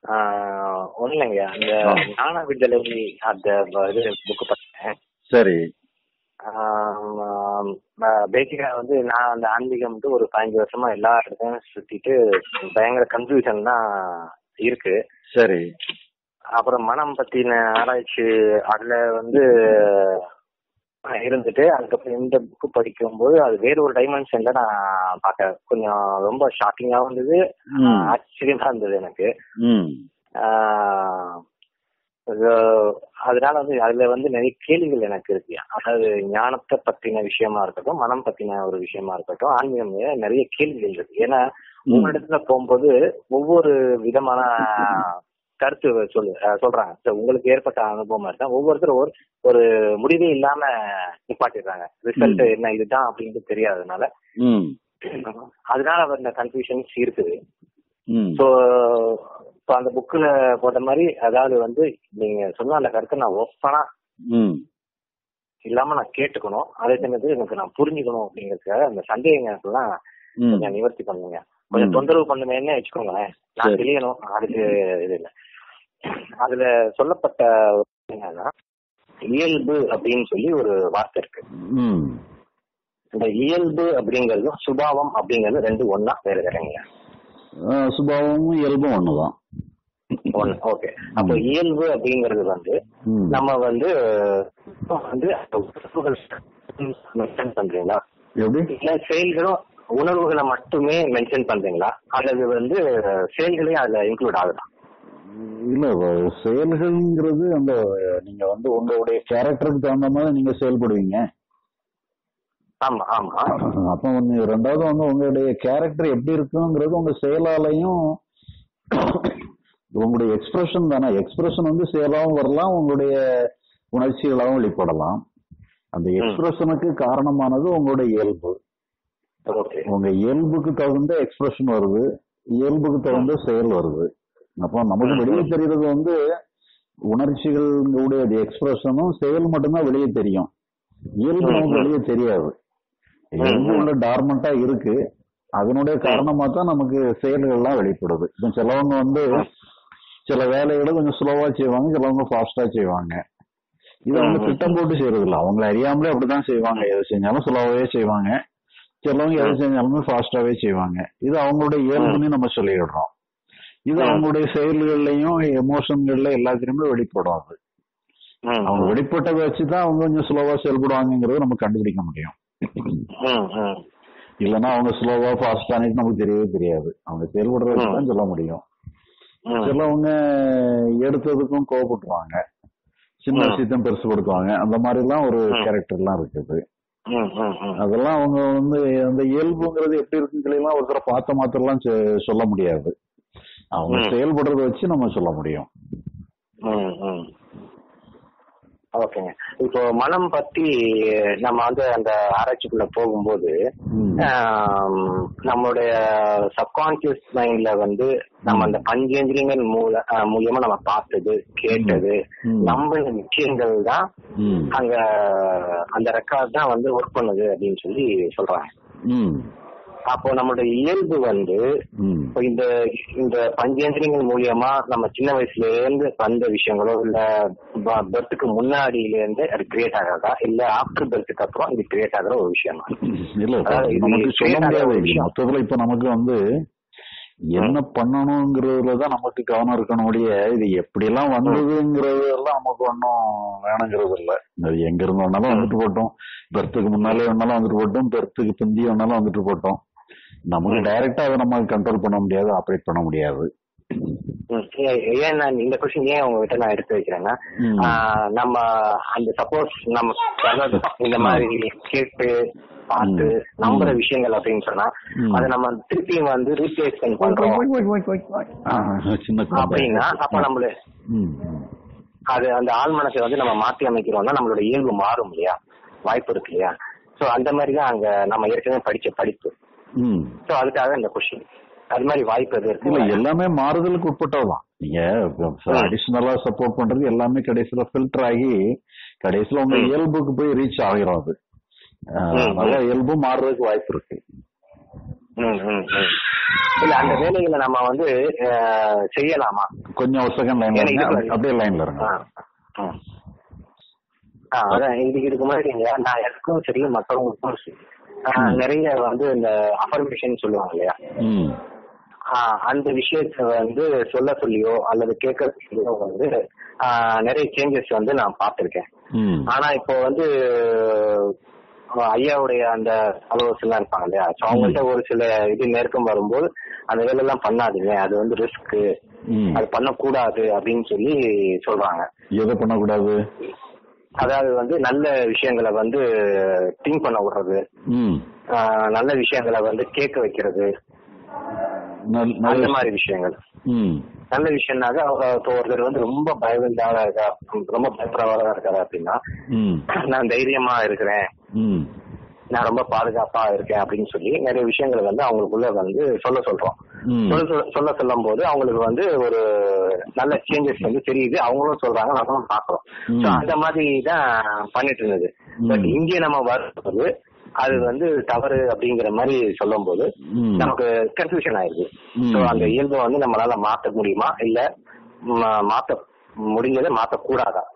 ஒன்றும் இல்லைங்க அந்த ஆ. ஞான விடுதலை அந்த இது புக்கு பார்த்தேன் சரி பேசிக்கா வந்து நான் அந்த ஆன்மீகம் வந்து ஒரு பதினஞ்சு வருஷமா எல்லா இடத்தையும் சுத்திட்டு பயங்கர கன்ஃபியூஷன் தான் இருக்கு சரி அப்புறம் மனம் பத்தின ஆராய்ச்சி அதுல வந்து இருந்துட்டு அதுக்கப்புறம் இந்த புக்கு படிக்கும்போது அது வேற ஒரு டைமென்ஷன்ல நான் பார்க்க கொஞ்சம் ரொம்ப ஷாக்கிங்காகவும் இருந்தது ம். ஆச்சரியமா இருந்தது எனக்கு ம் ஆஹ் அது- அதனால வந்து அதுல வந்து நிறைய கேள்விகள் எனக்கு இருக்கு அதாவது ஞானத்தை பத்தின விஷயமா இருக்கட்டும் மனம் பத்தின ஒரு விஷயமா இருக்கட்டும் ஆன்மீகம் மேல நிறைய கேள்விகள் இருக்கு ஏன்னா ம். ஒவ்வொரு இடத்துல போகும்போது ஒவ்வொரு விதமான கருத்து சொல்லு அஹ் சொல்றாங்க So, உங்களுக்கு ஏற்பட்ட அனுபவமா இருக்கா ஒவ்வொருத்தரும் ஒரு ஒரு முடிவே இல்லாம நிப்பாட்டிடுறாங்க ரிசல்ட் ம். என்ன இதுதான் அப்படின்ட்டு தெரியாததுனால ம் அதனால வந்த கன்ஃபியூஷன்ஸ் இருக்குது ம் ஸோ இப்போ அந்த புக்கில் போட்ட மாதிரி அதாவது வந்து நீங்க சொன்ன அந்த கருத்தை நான் ஓப்பனா ம் இல்லாம நான் கேட்டுக்கணும் அதே சமயத்துல எனக்கு நான் புரிஞ்சுக்கணும் அப்படிங்கறதுக்காக அந்த சந்தேகங்கள்லாம் ம் கொஞ்சம் நிவர்த்தி பண்ணுங்க கொஞ்சம் ம். தொந்தரவு பண்ணுமேன்னு வச்சுக்கோங்களேன் நான் சரி. தெரியணும் அதுக்கு இது இல்லை அதுல சொல்லப்பட்ட ஒரு என்னன்னா இயல்பு அப்படின்னு சொல்லி ஒரு வார்த்தை இருக்கு ம் இந்த இயல்பு அப்படிங்கறதும் சுபாவம் அப்படிங்கறது ரெண்டு ஒண்ணா வேற வேறங்க ஆ, சுபாவமும் இயல்பும் ஒண்ணுதான் ஒண்ணு ஓகே அப்போ இயல்பு அப்படிங்கறது வந்து ம். நம்ம வந்து இப்ப வந்து அந்த உணர்வுகள் மென்ஷன் பண்றீங்களா எப்படி இல்ல செயல்களும் உணர்வுகளை மட்டுமே மென்ஷன் பண்றீங்களா அல்லது வந்து செயல்களையும் அதுல இன்க்ளூட் ஆகுதா இல்ல வ- செயல்கள்ங்கிறது அந்த நீங்க வந்து உங்களுடைய கேரக்டருக்கு தகுந்த மாதிரி நீங்க செயல்படுவீங்க ஆமா ஆமா அப்ப வந்து ரெண்டாவது வந்து உங்களுடைய கேரக்டர் எப்படி இருக்குங்கிறது உங்க செயலாலையும் உங்களுடைய எக்ஸ்பிரஷன் தானே எக்ஸ்பிரஷன் வந்து செயலாவும் வரலாம் உங்களுடைய உணர்ச்சிகளாகவும் வெளிப்படலாம் அந்த எக்ஸ்பிரஷனுக்கு காரணமானது உங்களுடைய இயல்பு ஓகே உங்க இயல்புக்கு தகுந்த எக்ஸ்பிரஷன் வருது இயல்புக்கு தகுந்த செயல் வருது அப்போ நமக்கு வெளியே தெரியறது வந்து உணர்ச்சிகளுடைய எக்ஸ்பிரஷனும் செயல் மட்டும்தான் வெளியே தெரியும் இயல்பு நமக்கு வெளியே தெரியாது இயல்பு உள்ள டார்மெண்டா இருக்கு அதனுடைய காரணமா தான் நமக்கு செயல்கள்லாம் வெளிப்படுது இப்போ சிலவங்க வந்து சில வேலைகளை கொஞ்சம் ஸ்லோவா செய்வாங்க சிலவங்க ஃபாஸ்டா செய்வாங்க இது அவங்க திட்டம் போட்டு செய்யறது இல்ல அவங்கள அறியாமலே அப்படிதான் செய்வாங்க எது செஞ்சாலும் ஸ்லோவாவே செய்வாங்க சிலவங்க எது செஞ்சாலுமே ஃபாஸ்டாவே செய்வாங்க இது அவங்களுடைய இயல்புன்னு நம்ம சொல்லிடுறோம் இது அவங்களுடைய செயல்கள்லயும் எமோஷன்கள்ல எல்லாத்திலுமே வெளிப்படும் அது ம், அவங்க வெளிப்பட்டதை வச்சுதான் அவங்க கொஞ்சம் ஸ்லோவா செயல்படுவாங்கங்கறத நம்ம கண்டுபிடிக்க முடியும் ம், ம். இல்லைன்னா அவங்க ஸ்லோவா ஃபாஸ்டானு நமக்கு தெரியவே தெரியாது அவங்க செயல்படுறத வச்சு தான் சொல்ல முடியும் ம். சிலவங்க எடுத்ததுக்கும் கோவப்பட்டுருவாங்க சின்ன விஷயத்தையும் பெருசுபடுத்துவாங்க அந்த மாதிரி எல்லாம் ஒரு கேரக்டர் எல்லாம் இருக்குது ம், ம், ம். அதெல்லாம் அவங்க வந்து அந்த இயல்புங்கிறது எப்படி இருக்குன்னு ஒருத்தர பார்த்த மாத்திரம்லாம் சொ- சொல்ல முடியாது அவங்க ம். செயல்படுறத வச்சு நம்ம சொல்ல முடியும் ம், ம். ஓகேங்க இப்போ மனம் பத்தி நம்ம வந்து அந்த ஆராய்ச்சிக்குள்ள போகும்போது ம். ஆம், நம்மளுடைய சப்கான்சியஸ் மைண்ட்ல வந்து நம்ம அந்த பஞ்சேந்திரியங்கள் மூல ஆ, மூலியமா நம்ம பார்த்தது கேட்டது ம். நம்பின விஷயங்கள் தான் ம். அங்க அந்த ரெக்கார்ட் தான் வந்து ஒர்க் பண்ணுது அப்படின்னு சொல்லி சொல்றாங்க ம். அப்போ நம்மளுடைய இயல்பு வந்து ம். இப்போ இந்த இந்த பஞ்சேந்திரியங்கள் மூலியமா நம்ம சின்ன வயசுல இருந்து வந்த விஷயங்களோ இல்ல பர்த்துக்கு முன்னாடியில இருந்து அது கிரியேட் ஆகாதா இல்ல ஆஃப்டர் பர்த்துக்கு அப்புறம் இது கிரியேட் ஆகுற ஒரு விஷயம் இல்ல இப்ப அதாவது இது நமக்கு சொல்ல create ஆகுற முடியாது ஒரு இது விஷயம். மொத்தத்துல இப்ப நமக்கு வந்து என்ன பண்ணணுங்கிறதுல தான் நமக்கு கவனம் இருக்கணும் ஒழிய இது எப்படி எல்லாம் வந்ததுங்கிறது எல்லாம் நமக்கு ஒன்றும் வேணுங்கிறது இல்ல அது எங்க இருந்து வேணாலும் வந்துட்டு போட்டோம் பெர்த்துக்கு முன்னாலே வேணாலும் வந்துட்டு போட்டோம் பெர்த்துக்கு பிந்தி வேணாலும் வந்துட்டு போட்டோம் நமக்கு டைரக்டா அதை நம்ம கண்ட்ரோல் பண்ண முடியாது ஆப்ரேட் பண்ண முடியாது ம். ஏ- ஏன் நான் இந்த கொஸ்டின் ஏன் உங்ககிட்ட நான் எடுத்து வைக்கிறேன்னா ம். ஆஹ், நம்ம அந்த சப்போஸ் நம்ம அதாவது இந்த மாதிரி கேட்டு பார்த்து ம். நம்புற விஷயங்கள் அப்படின்னு சொன்னா ம். அதை நம்ம திருப்பியும் வந்து ரீப்ளேஸ்மெண்ட் பண்றோம் ஆ, சின்ன குழந்தை. அப்படின்னா அப்ப நம்மள ம், ம். அது அந்த ஆள் மனசை வந்து நம்ம மாத்தி அமைக்கிறோம்னா நம்மளோட இயல்பு மாறும் இல்லையா வாய்ப்பு இருக்கு இல்லையா சோ அந்த மாதிரி தான் அங்க நம்ம ஏற்கனவே படிச்ச படிப்பு ம். சோ அதுக்காக இந்த கொஸ்டின் அது மாதிரி வாய்ப்பு எது இல்ல இருக்கு எல்லாமே மாறுதலுக்கு உட்பட்டதுதான் நீங்க அடிஷனலா சப்போர்ட் பண்றது எல்லாமே கடைசியில ஃபில்டர் ஆகி கடைசியில உங்க ம். இயல்புக்கு போய் ரீச் ஆகிரும் அது அஹ், ம், அதனால இயல்பும் மாறுறதுக்கு வாய்ப்பு இருக்கு ம், ம், ம். இல்ல அந்த வேலைகளை நம்ம வந்து அஹ், செய்யலாமா கொஞ்சம் ஒரு செகண்ட் லைன்ல ஏன்னா இருங்க இதுக்கு- அப்படியே லைன்ல இருங்க ஆ, ம். ஆ, அதான் இதுக்கு இதுக்கு முன்னாடி நீங்க நான் எனக்கும் சரி மற்றவங்களுக்கும் சரி ஆ, நிறைய வந்து இந்த அஃபர்மேஷன் சொல்லுவாங்க இல்லையா ம் ஆ, அந்த விஷயத்த வந்து சொல்ல சொல்லியோ அல்லது கேட்க சொல்லியோ வந்து ஆ, நிறைய சேஞ்சஸ் வந்து நான் பார்த்திருக்கேன் ம் ஆனா இப்போ வந்து ஆ, ஐயாவுடைய அந்த ஃபாலோவர்ஸ் எல்லாம் இருப்பாங்க இல்லையா ஸோ அவங்கள்ட்ட ஒரு சில இது நெருக்கம் வரும்போது அந்த வேலை எல்லாம் பண்ணாதீங்க அது வந்து ரிஸ்க் ம் அது பண்ணக்கூடாது அப்படின்னு சொல்லி சொல்றாங்க எதை பண்ணக்கூடாது அதாவது வந்து நல்ல விஷயங்களை வந்து திங்க் பண்ண விடுறது ம் ஆஹ் நல்ல விஷயங்களை வந்து கேட்க வைக்கிறது நல்- அந்த நல்ல மாதிரி விஷயங்கள் ம் நல்ல விஷயம்னாக்க அவங்க இப்போ ஒருத்தர் வந்து ரொம்ப பயந்தாரா இருக்கா ரொம்ப பயப்படுறவரா இருக்காரு அப்படின்னா ம் நான் தைரியமா இருக்கிறேன் ம் நான் ரொம்ப பாதுகாப்பா இருக்கேன் அப்படின்னு சொல்லி நிறைய விஷயங்களை வந்து அவங்களுக்குள்ள வந்து சொல்ல சொல்றோம் ம் சொல்ல சொல்ல- சொல்ல சொல்லும் போது அவங்களுக்கு வந்து ஒரு நல்ல சேஞ்சஸ் வந்து தெரியுது அவங்களும் சொல்றாங்க நம்மளும் பாக்குறோம் ம். So, அந்த மாதிரி தான் பண்ணிட்டு இருந்தது பட் ம். இங்கே நம்ம வரும்போது அது வந்து தவறு அப்படிங்கிற மாதிரி சொல்லும் போது ம். நமக்கு கன்ஃபியூஷன் ஆயிருது ம். ஸோ அந்த இயல்பை வந்து நம்மளால மாத்த முடியுமா இல்ல ம- மாத்த முடிஞ்சதை மாத்த கூடாதா